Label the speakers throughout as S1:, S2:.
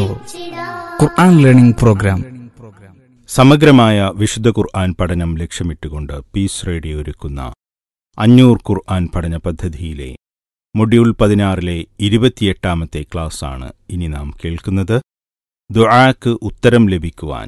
S1: അന്നൂർ ഖുർആൻ learning programme
S2: സമഗ്രമായ വിശുദ്ധ ഖുർആൻ പഠനം ലക്ഷ്യമിട്ടുകൊണ്ട് പീസ് റേഡിയോ ഒരുക്കുന്ന അഞ്ഞൂർ ഖുർആൻ പഠന പദ്ധതിയിലെ മൊഡ്യൂൾ പതിനാറിലെ ഇരുപത്തിയെട്ടാമത്തെ ക്ലാസ്സാണ് ഇനി നാം കേൾക്കുന്നത് ദുആക്ക് ഉത്തരം ലഭിക്കുവാൻ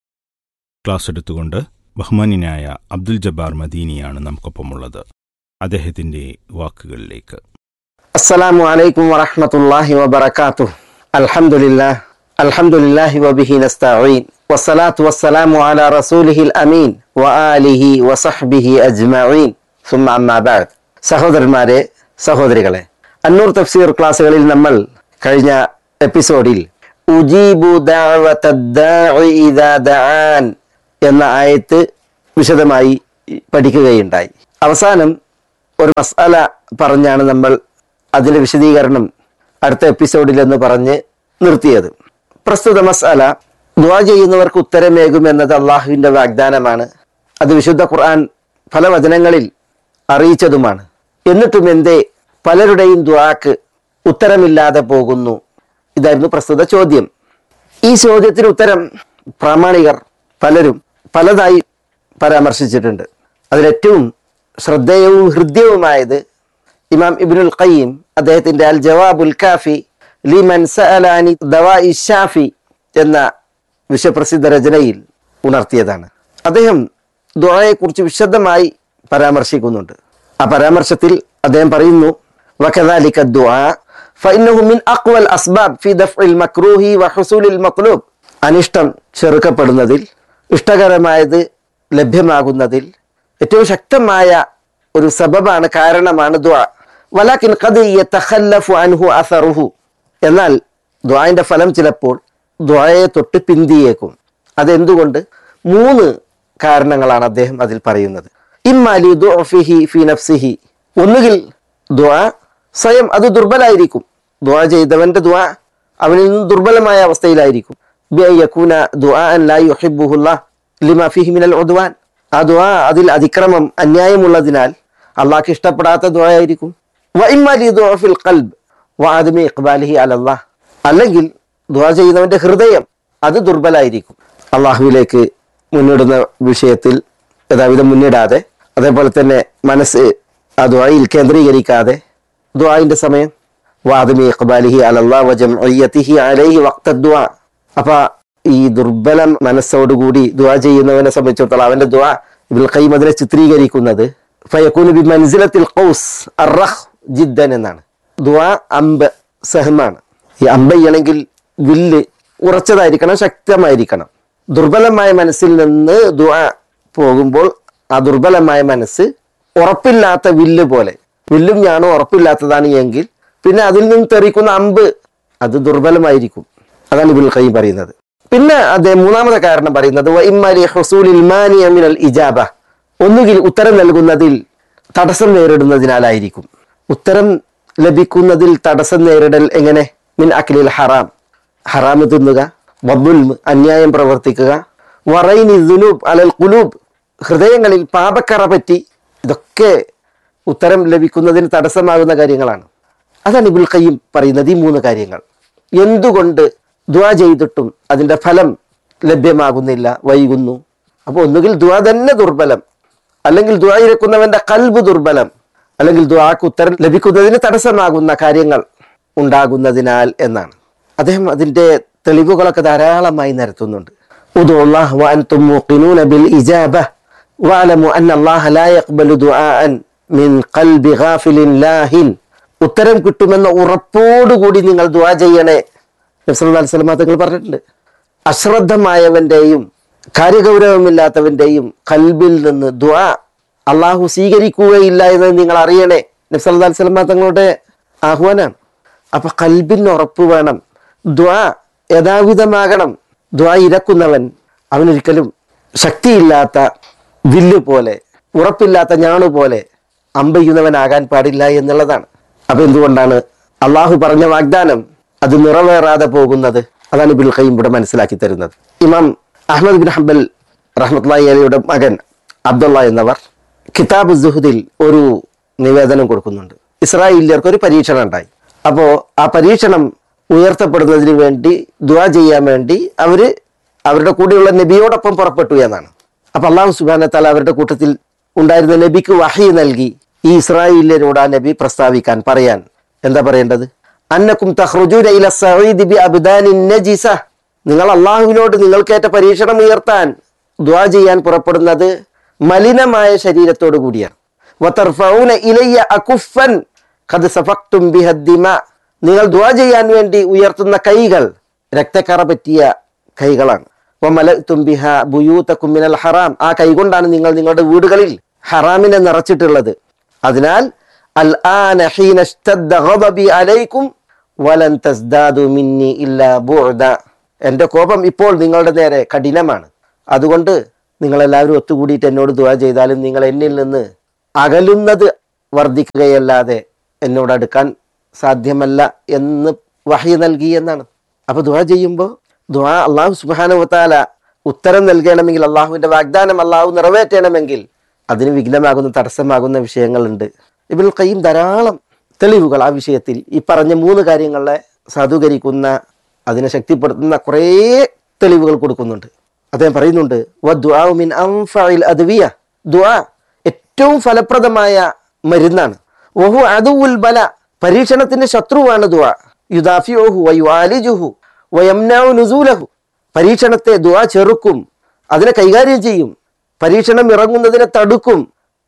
S2: ക്ലാസ് എടുത്തുകൊണ്ട് ബഹ്മാനിനായ അബ്ദുൽ ജബ്ബാർ മദീനിയാണ് നമുക്കൊപ്പമുള്ളത് അദ്ദേഹത്തിന്റെ വാക്കുകളിലേക്ക്
S3: السلام عليكم ورحمة الله وبركاته الحمد لله الحمد لله وبه نستعين والصلاة والسلام على رسوله الأمين وآله وصحبه أجمعين ثم أما بعد സഹോദരന്മാരെ സഹോദരികളെ അന്നൂർ തഫ്സീർ ക്ലാസ്സുകളിൽ നമ്മൾ കഴിഞ്ഞ എപ്പിസോഡിൽ ഉജീബു ദഅവത ദാഇ ഇദാ ദആൻ എന്ന ആയത്ത് വിശദമായി പഠിക്കുകയുണ്ടായി അവസാനം ഒരു മസാല പറഞ്ഞാണ് നമ്മൾ അതിന്റെ വിശദീകരണം അടുത്ത എപ്പിസോഡിൽ എന്ന് പറഞ്ഞ് നിർത്തിയത് പ്രസ്തുത മസാല ദുവാ ചെയ്യുന്നവർക്ക് ഉത്തരമേകും എന്നത് അള്ളാഹുവിന്റെ വാഗ്ദാനമാണ് അത് വിശുദ്ധ ഖുർആൻ പല വചനങ്ങളിൽ അറിയിച്ചതുമാണ് എന്നിട്ടും എന്തേ പലരുടെയും ദുവാക്ക് ഉത്തരമില്ലാതെ പോകുന്നു ഇതായിരുന്നു പ്രസ്തുത ചോദ്യം ഈ ചോദ്യത്തിന് ഉത്തരം പ്രാമാണികർ പലരും പലതായി പരാമർശിച്ചിട്ടുണ്ട് അതിലേറ്റവും ശ്രദ്ധേയവും ഹൃദ്യവുമായത് ഇമാം ഇബ്നുൽ ഖയ്യിം അദ്ദേഹത്തിന്റെ അൽ ജവാബുൽ കാഫി ലിമൻ സഅലാനി ദവാഇ ഷാഫി എന്ന വിശ്വപ്രസിദ്ധ രചനയിൽ ഉണർത്തിയതാണ് അദ്ദേഹം ദുആയെക്കുറിച്ച് വിശദമായി പരാമർശിക്കുന്നുണ്ട് ആ പരാമർശത്തിൽ അദ്ദേഹം പറയുന്നു وكذلك الدعاء فإنه من أقوى الأسباب في دفع المكروه وحصول المطلوب അനിഷ്ടം ചെറുക്കപ്പെടുന്നതിൽ ഇഷ്ടകരമായത് ലഭ്യമാകുന്നതിൽ ഏറ്റവും ശക്തമായ ഒരു സബബാണ് കാരണമാണ് ദുആ വലാക്കിൻ ഖദ് യതഖല്ലഫു അൻഹു അസറുഹു എന്നാൽ ദുആന്റെ ഫലം ചിലപ്പോൾ ദുആയെ തൊട്ട് പിന്തിയേക്കും അതെന്തുകൊണ്ട് മൂന്ന് കാരണങ്ങളാണ് അദ്ദേഹം അതിൽ പറയുന്നത് ഇമ്മാലി ദുഅഫിഹി ഫി നഫ്സിഹി ഒന്നുകിൽ ദുആ സ്വയം അത് ദുർബലായിരിക്കും ദുആ ചെയ്തവന്റെ ദുആ അവനിൽ നിന്ന് ദുർബലമായ അവസ്ഥയിലായിരിക്കും ബിഅൻ യകൂന ദുആഅൻ ലാ യുഹിബ്ബുഹുല്ലാഹ് ലിമാ ഫീഹി മിനൽ ഉദ്വാൻ ആ ദുആ അതിൽ അതിക്രമം അന്യായമുള്ളതിനാൽ അള്ളാഹ്ക്ക് ഇഷ്ടപ്പെടാത്ത ദുആയായിരിക്കും വഇമ്മാലി ദുഅഫിൽ ഖൽബ് വഅദമി ഇഖ്ബാലിഹി അലല്ലാഹ് അല്ലെങ്കിൽ ദുആ ചെയ്യുന്നവന്റെ ഹൃദയം അത് ദുർബലായിരിക്കും അള്ളാഹുവിലേക്ക് മുന്നിടുന്ന വിഷയത്തിൽ യഥാവിധം മുന്നിടാതെ അതേപോലെ തന്നെ മനസ്സ് ആ ദുആയിൽ കേന്ദ്രീകരിക്കാതെ ദുആന്റെ സമയം വാദമി ഇഖ്ബാലിഹി അലല്ലാ വജംഇയ്യതിഹി അലൈഹി വഖ്ത ദുആ അപ്പൊ ഈ ദുർബല മനസ്സോടുകൂടി ദുആ ചെയ്യുന്നവനെ സംബന്ധിച്ചിടത്തോളം അവന്റെ ദുആ ഇബ്നുൽ ഖയ്യിം അതിനെ ചിത്രീകരിക്കുന്നത് ഫയക്കൂനു ബി മൻസിലത്തിൽ ഖൗസ് അർറഹ് ജിദ്ദൻ എന്നാണ് ദുആ അമ്പ് സഹമാണ് ഈ അമ്പ ചെയ്യണമെങ്കിൽ വില്ല് ഉറച്ചതായിരിക്കണം ശക്തമായിരിക്കണം ദുർബലമായ മനസ്സിൽ നിന്ന് ദുആ പോകുമ്പോൾ ആ ദുർബലമായ മനസ്സ് ഉറപ്പില്ലാത്ത വില്ല് പോലെ വില്ലും ഞാനും ഉറപ്പില്ലാത്തതാണ് എങ്കിൽ പിന്നെ അതിൽ നിന്ന് തെറിക്കുന്ന അമ്പ് അത് ദുർബലമായിരിക്കും അതാണ് ഇബുൽ ഖയ്യിം പറയുന്നത് പിന്നെ അദ്ദേഹം മൂന്നാമത്തെ കാരണം പറയുന്നത് വഇമ്മാലി ഹുസൂലിൽ മാനിയ മിനൽ ഇജാബ ഒന്നുകിൽ ഉത്തരം നൽകുന്നതിൽ തടസ്സം നേരിടുന്നതിനാലായിരിക്കും ഉത്തരം ലഭിക്കുന്നതിൽ തടസ്സം നേരിടൽ എങ്ങനെ മിൻ അഖിലിൽ ഹറാം ഹറാമ് തിന്നുക വബുൽ അന്യായം പ്രവർത്തിക്കുക വറൈനി ദുനൂബ് അലൽ കുലൂബ് ഹൃദയങ്ങളിൽ പാപക്കറ പറ്റി ഇതൊക്കെ ഉത്തരം ലഭിക്കുന്നതിന് തടസ്സമാകുന്ന കാര്യങ്ങളാണ് അതാണ് ഇബുൽ ഖയ്യിം പറയുന്നത് ഈ മൂന്ന് കാര്യങ്ങൾ എന്തുകൊണ്ട് ദുആ ചെയ്തിട്ടും അതിന്റെ ഫലം ലഭ്യമാകുന്നില്ല വൈകുന്നു അപ്പോൾ ഒന്നുകിൽ ദുആ തന്നെ ദുർബലം അല്ലെങ്കിൽ ദുആ ഇരക്കുന്നവന്റെ കൽബ് ദുർബലം അല്ലെങ്കിൽ ദുആക്ക് ഉത്തരം ലഭിക്കുന്നതിന് തടസ്സമാകുന്ന കാര്യങ്ങൾ ഉണ്ടാകുന്നതിനാൽ എന്നാണ് അദ്ദേഹം അതിന്റെ തെളിവുകളൊക്കെ ധാരാളമായി നിരത്തുന്നുണ്ട് ഉദു അല്ലാഹ് വഅൻതും മൂഖിനൂന ബിൽ ഇജാബ വഅലമു അന്ന അല്ലാഹ ലാ യഖ്ബലു ദുആഅൻ മിൻ ഖൽബി ഗാഫിലിൻ ലാഹിൻ ഉത്തരം കിട്ടുമെന്ന ഉറപ്പോടുകൂടി നിങ്ങൾ ദുആ ചെയ്യണേ നബി സല്ലല്ലാഹു അലൈഹി വസല്ലം തങ്ങൾ പറഞ്ഞിട്ടുണ്ട് അശ്രദ്ധമായവന്റെയും കാര്യഗൗരവമില്ലാത്തവന്റെയും കൽബിൽ നിന്ന് ദുആ അള്ളാഹു സ്വീകരിക്കുകയില്ല എന്ന് നിങ്ങൾ അറിയണേ നബി സല്ലല്ലാഹു അലൈഹി വസല്ലം തങ്ങളുടെ ആഹ്വാനാണ് അപ്പൊ കൽബിന് ഉറപ്പ് വേണം ദ്വാ യഥാവിധമാകണം ദ്വാ ഇരക്കുന്നവൻ അവനൊരിക്കലും ശക്തിയില്ലാത്ത വില്ല് പോലെ ഉറപ്പില്ലാത്ത ഞാണു പോലെ അമ്പയ്യുന്നവനാകാൻ പാടില്ല എന്നുള്ളതാണ് അപ്പൊ എന്തുകൊണ്ടാണ് അള്ളാഹു പറഞ്ഞ വാഗ്ദാനം അത് നിറവേറാതെ പോകുന്നത് അതാണ് ഇബുൽ ഖയ്യിം ഇവിടെ മനസ്സിലാക്കി തരുന്നത് ഇമാം അഹമ്മദ് ബിൻ ഹംബൽ റഹ്മത്തുള്ളാഹി അലിയുടെ മകൻ അബ്ദുള്ള എന്നവർ കിതാബ് സുഹുദിൽ ഒരു നിവേദനം കൊടുക്കുന്നുണ്ട് ഇസ്രായേലിയർക്ക് ഒരു പരീക്ഷണം ഉണ്ടായി അപ്പോ ആ പരീക്ഷണം ഉയർത്തപ്പെടുന്നതിന് വേണ്ടി ദുആ ചെയ്യാൻ വേണ്ടി അവര് അവരുടെ കൂടെയുള്ള നബിയോടൊപ്പം പുറപ്പെട്ടു എന്നാണ് അപ്പൊ അള്ളാഹു സുബാന താല അവരുടെ കൂട്ടത്തിൽ ഉണ്ടായിരുന്ന നബിക്ക് വഹി നൽകി ഈ ഇസ്രായേലിനോട് ആ നബി പ്രസ്താവിക്കാൻ പറയാൻ എന്താ പറയേണ്ടത് അന്നക്കും തഖ്റുജൂന ഇല സഈദി ബി അബ്ദാനിൻ നജിസ നിങ്ങൾ അള്ളാഹുവിനോട് നിങ്ങൾക്കേറ്റ പരീക്ഷണം ഉയർത്താൻ ദുആ ചെയ്യാൻ പുറപ്പെടുന്നത് മലിനമായ ശരീരത്തോടു കൂടിയാണ് വതർഫഊന ഇലയ്യ അകുഫൻ ഖദ് സഫക്തും ബിഹദ്ദിമ നിങ്ങൾ ദുആ ചെയ്യാൻ വേണ്ടി ഉയർത്തുന്ന കൈകൾ രക്തക്കറ പറ്റിയ കൈകളാണ് വമലഅ്തും ബിഹ ബുയൂതകും മിനൽ ഹറാം ആ കൈകൊണ്ടാണ് നിങ്ങൾ നിങ്ങളുടെ വീടുകളിൽ ഹറാമിനെ നിറച്ചിട്ടുള്ളത് അതിനാൽ അൽ ആന ഹീന ഇഷ്തദ്ദ ഗളബി അലൈക്കും വലൻ തസ്ദാദു മിന്നി ഇല്ലാ ബുഅദ എൻ്റെ കോപം ഇപ്പോൾ നിങ്ങളുടെ നേരെ കഠിനമാണ് അതുകൊണ്ട് നിങ്ങളെല്ലാവരും ഒത്തുകൂടിയിട്ട് എന്നോട് ദുആ ചെയ്താലും നിങ്ങൾ എന്നിൽ നിന്ന് അകലുന്നത് വർദ്ധിക്കുകയല്ലാതെ എന്നോട് അടുക്കാൻ സാധ്യമല്ല എന്ന് വഹി നൽകി എന്നാണ് അപ്പൊ ദുആ ചെയ്യുമ്പോൾ ദുആ അള്ളാഹു സുബാനുവത്താല ഉത്തരം നൽകണമെങ്കിൽ അള്ളാഹുവിന്റെ വാഗ്ദാനം അള്ളാഹു നിറവേറ്റണമെങ്കിൽ അതിന് വിഘ്നമാകുന്ന തടസ്സമാകുന്ന വിഷയങ്ങളുണ്ട് ഇബിൽ കയ്യും ധാരാളം തെളിവുകൾ ആ വിഷയത്തിൽ ഈ പറഞ്ഞ മൂന്ന് കാര്യങ്ങളെ സാധൂകരിക്കുന്ന അതിനെ ശക്തിപ്പെടുത്തുന്ന കുറേ തെളിവുകൾ കൊടുക്കുന്നുണ്ട് അദ്ദേഹം പറയുന്നുണ്ട് വദ്ദുആ മിൻ അൻഫഇൽ അദ്വിയ ദുആ ഏറ്റവും ഫലപ്രദമായ മരുന്നാണ് വഹു അദുവുൽ ബല പരീക്ഷണത്തിന്റെ ശത്രുവാണ് ദുആ യുദാഫിഉഹു വയുആലിജുഹു വയംനഉ നുസൂലഹു പരീക്ഷണത്തെ ദുആ ചെറുക്കും അതിനെ കൈകാര്യം ചെയ്യും പരീക്ഷണം ഇറങ്ങുന്നതിനെ തടുക്കും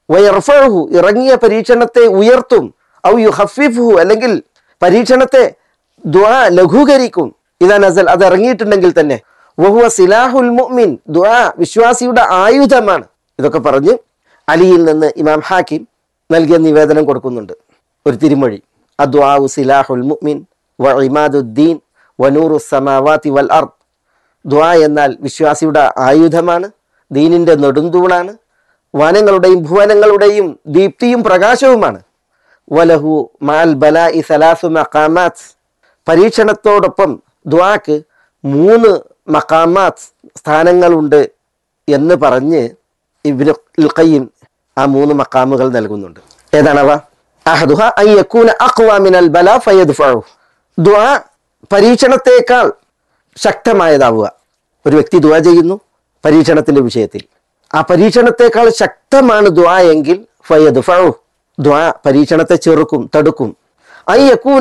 S3: വയർഫഹു ഇറങ്ങിയ പരീക്ഷണത്തെ ഉയർത്തും ഔ യുഹഫിഫുഹു അല്ലെങ്കിൽ പരീക്ഷണത്തെ ദുആ ലഘൂകരിക്കും ഇതാ നസൽ അത് ഇറങ്ങിയിട്ടുണ്ടെങ്കിൽ തന്നെ വഹുവ സിലാഹുൽ മുഅ്മിൻ ദുആ വിശ്വാസിയുടെ ആയുധമാണ് ഇതൊക്കെ പറഞ്ഞ് അലിയിൽ നിന്ന് ഇമാം ഹാക്കിം നൽകിയ നിവേദനം കൊടുക്കുന്നുണ്ട് ഒരു തിരുമൊഴി അദ്വാഉ സിലാഹുൽ മുഅ്മിൻ വ ഇമാദുദ്ദീൻ വനൂറു സമാവാതി വൽ അർദ് ദുആ എന്നാൽ വിശ്വാസിയുടെ ആയുധമാണ് ദീനിന്റെ നെടുന്തൂണാണ് വനങ്ങളുടെയും ഭുവനങ്ങളുടെയും ദീപ്തിയും പ്രകാശവുമാണ് വലഹു മാൽ ബലാഇ സലാസു മഖാമാത്ത് പരീക്ഷണത്തോടൊപ്പം ദുആക്ക് മൂന്ന് മഖാമാത്ത് സ്ഥാനങ്ങളുണ്ട് എന്ന് പറഞ്ഞ് ഇബ്നു ഖയ്യിം ആ മൂന്ന് മക്കാമുകൾ നൽകുന്നുണ്ട് ഏതാണവ അഹദുഹ അൻ യകൂന അഖ്വ മിനൽ ബല ഫയദ്ഫഉ ദുആ പരീക്ഷണത്തേക്കാൾ ശക്തമായതാവുക ഒരു വ്യക്തി ദുആ ചെയ്യുന്നു പരീക്ഷണത്തിന്റെ വിഷയത്തിൽ ആ പരീക്ഷണത്തേക്കാൾ ശക്തമാണ് ദുആ എങ്കിൽ ഫയദ്ഫഉ ദുആ പരീക്ഷണത്തെ ചെറുക്കും തടുക്കും അൻ യകൂന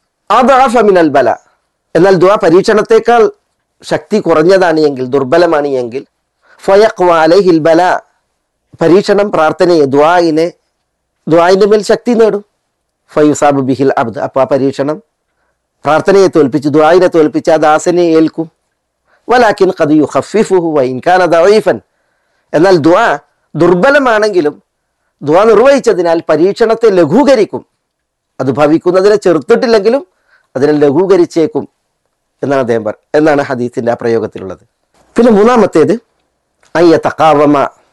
S3: അദഅഫ മിനൽ ബല എന്നാൽ ദുആ പരീക്ഷണത്തേക്കാൾ ശക്തി കുറഞ്ഞതാണ് എങ്കിൽ ദുർബലമാണ് എങ്കിൽ ഫയഖ്വ അലൈഹിൽ ബല പരീക്ഷണം പ്രാർത്ഥനയെ ദ്വായിനെ ദ്വായിന്റെ മേൽ ശക്തി നേടും ഫയുസാബ് ബിഹിൽ അബ്ദ് അപ്പോൾ ആ പരീക്ഷണം പ്രാർത്ഥനയെ തോൽപ്പിച്ച് ദ്വായിനെ തോൽപ്പിച്ച് ആ ദാസനെ ഏൽക്കും വലാക്കിൻ കദിയു ഹഫിഫുഹു വൈൻകാന ദഈഫൻ എന്നാൽ ദ്വാ ദുർബലമാണെങ്കിലും ദ്വാ നിർവഹിച്ചതിനാൽ പരീക്ഷണത്തെ ലഘൂകരിക്കും അത് ഭവിക്കുന്നതിനെ ചെറുത്തിട്ടില്ലെങ്കിലും അതിനെ ലഘൂകരിച്ചേക്കും എന്നാണ് അദ്ദേഹം പറ എന്നാണ് ഹദീസിന്റെ ആ പ്രയോഗത്തിലുള്ളത് പിന്നെ മൂന്നാമത്തേത് അയ്യ തക്കാവമ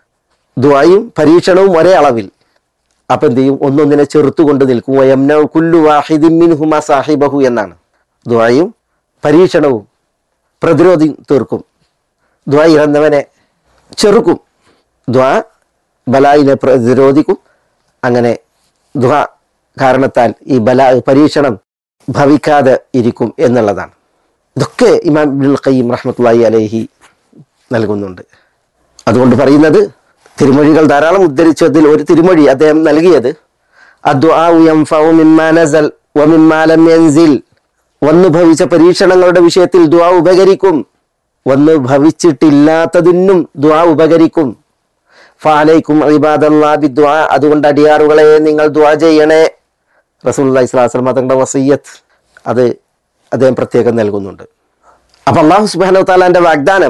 S3: ദ്വായും പരീക്ഷണവും ഒരേ അളവിൽ അപ്പൊ എന്ത് ചെയ്യും ഒന്നൊന്നിനെ ചെറുത്തുകൊണ്ട് നിൽക്കും വയംന കുല്ലു വാഹിദിൻ മിൻഹുമ സാഹിബഹു എന്നാണ് ദ്വായും പരീക്ഷണവും പ്രതിരോധി തീർക്കും ദ്വാ ഇറന്നവനെ ചെറുക്കും ദ്വാ ബലായിനെ പ്രതിരോധിക്കും അങ്ങനെ ദ്വാ കാരണത്താൽ ഈ ബല പരീക്ഷണം ഭവിക്കാതെ ഇരിക്കും എന്നുള്ളതാണ് ഇതൊക്കെ ഇമാം ഇബ്നുൽ ഖയ്യിം റഹ്മത്തുള്ളാഹി അലൈഹി നൽകുന്നുണ്ട് അതുകൊണ്ട് പറയുന്നത് തിരുമൊഴികൾ ധാരാളം ഉദ്ധരിച്ചതിൽ ഒരു തിരുമൊഴി അദ്ദേഹം നൽകിയത് അദ്ദുആഉ യൻഫഉ മിമ്മാ നസൽ വമിമ്മാ ലം യൻസിൽ വന്നു ഭവിച്ച പരീക്ഷണങ്ങളുടെ വിഷയത്തിൽ ദുആ ഉപകരിക്കും വന്ന് ഭവിച്ചിട്ടില്ലാത്തതിനും ദുആ ഉപകരിക്കും ഫാലൈക്കും ഇബാദല്ലാഹി ദുആ അതുകൊണ്ട് അടിയാറുകളെ നിങ്ങൾ ദുആ ചെയ്യണേ റസൂലുള്ളാഹി സ്വല്ലല്ലാഹു അലൈഹി വസല്ലം തങ്ങളുടെ വസയ്യത്ത് അത് അദ്ദേഹം പ്രത്യേകം നൽകുന്നുണ്ട് അപ്പൊ അള്ളാഹു സുബ്ഹാനഹു വതആലാന്റെ വാഗ്ദാനം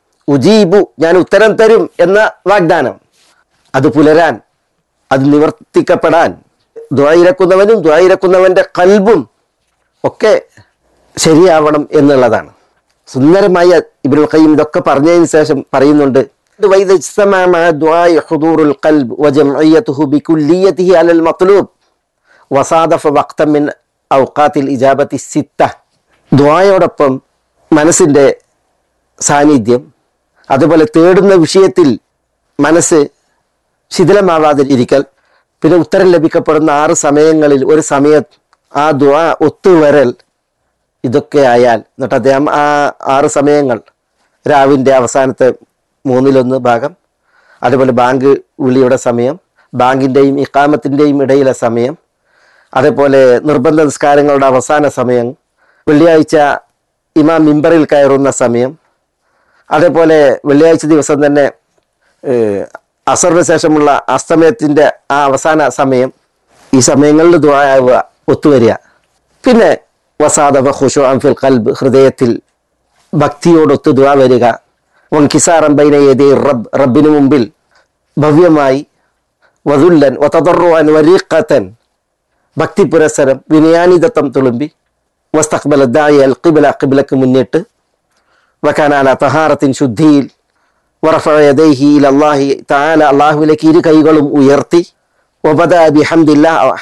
S3: ഉജീബു ഞാൻ ഉത്തരം തരും എന്ന വാഗ്ദാനം അത് പുലരാൻ അത് നിവർത്തിക്കപ്പെടാൻ ദ്വായിരക്കുന്നവനും ദ്വായിരക്കുന്നവന്റെ കൽബും ഒക്കെ ശരിയാവണം എന്നുള്ളതാണ് സുന്ദരമായ ഇബ്നുൽ ഖയ്യിം ഇതൊക്കെ പറഞ്ഞതിന് ശേഷം പറയുന്നുണ്ട് وإذا اجتمع مع الدعاء حضور القلب وجمعيته بكليته على المطلوب وصادف وقتا من أوقات الإجابة الستة ദുആയോടൊപ്പം മനസ്സിൻ്റെ സാന്നിധ്യം അതുപോലെ തേടുന്ന വിഷയത്തിൽ മനസ്സ് ശിഥിലമാവാതെ ഇരിക്കൽ പിന്നെ ഉത്തരം ലഭിക്കപ്പെടുന്ന ആറ് സമയങ്ങളിൽ ഒരു സമയത്ത് ആ ദുആ ഒത്തുവരൽ ഇതൊക്കെ ആയാൽ എന്നിട്ട് അദ്ദേഹം ആ ആറ് സമയങ്ങൾ രാവിൻ്റെ അവസാനത്തെ മൂന്നിലൊന്ന് ഭാഗം അതേപോലെ ബാങ്ക് വിളിയുടെ സമയം ബാങ്കിൻ്റെയും ഇക്കാമത്തിൻ്റെയും ഇടയിലെ സമയം അതേപോലെ നിർബന്ധ നിസ്കാരങ്ങളുടെ അവസാന സമയം വെള്ളിയാഴ്ച ഇമാം മിമ്പറിൽ കയറുന്ന സമയം അതേപോലെ വെള്ളിയാഴ്ച ദിവസം തന്നെ ഏഹ്, അസറിന് ശേഷമുള്ള അസ്തമയത്തിൻ്റെ ആ അവസാന സമയം ഈ സമയങ്ങളിൽ ദ്വായാവുക ഒത്തുവരിക പിന്നെ വസാദ ഖുഷു ഫിൽ ഖൽബ് ഹൃദയത്തിൽ ഭക്തിയോടൊത്ത് ദ്വാ വരിക വൻകിസാറം ബൈന യദി റബ്ബ് റബ്ബിന് മുമ്പിൽ ഭവ്യമായി വതുല്ലൻ വതദറുഅൻ വരീഖത്തൻ ഭക്തി പുരസരം വിനയാനിതത്വം തുളുമ്പി വസ്തഖ്ബല ദായി അൽ ഖിബ്ല ഖിബ്ലക്ക് മുന്നിട്ട് വക്കാന അല തഹാറത്തിൻ ശുദ്ധിയിൽ വറഫ യദൈഹി ഇല അല്ലാഹി തആല അല്ലാഹുവിലേക്ക് ഇരു കൈകളും ഉയർത്തി വബദ ബിഹംദില്ലാ